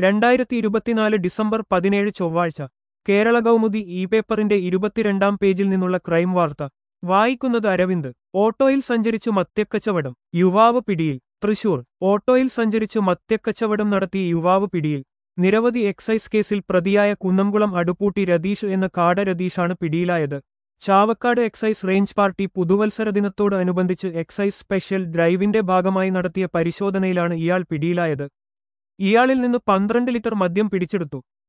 രണ്ടായിരത്തി ഇരുപത്തിനാല് ഡിസംബർ പതിനേഴ് ചൊവ്വാഴ്ച കേരള കൗമുദി ഇ പേപ്പറിന്റെ ഇരുപത്തിരണ്ടാം പേജിൽ നിന്നുള്ള ക്രൈം വാർത്ത വായിക്കുന്നത് അരവിന്ദ് ഓട്ടോയിൽ സഞ്ചരിച്ചു മദ്യക്കച്ചവടം യുവാവ് പിടിയിൽ തൃശൂർ ഓട്ടോയിൽ സഞ്ചരിച്ചു മദ്യക്കച്ചവടം നടത്തിയ യുവാവ് പിടിയിൽ നിരവധി എക്സൈസ് കേസിൽ പ്രതിയായ കുന്നംകുളം അടുപ്പൂട്ടി രതീഷ് എന്ന കാട രതീഷാണ് പിടിയിലായത് ചാവക്കാട് എക്സൈസ് റേഞ്ച് പാർട്ടി പുതുവത്സര ദിനത്തോട് അനുബന്ധിച്ച് എക്സൈസ് സ്പെഷ്യൽ ഡ്രൈവിന്റെ ഭാഗമായി നടത്തിയ പരിശോധനയിലാണ് ഇയാൾ പിടിയിലായത് ഇയാളിൽ നിന്ന് പന്ത്രണ്ട് ലിറ്റർ മദ്യം പിടിച്ചെടുത്തു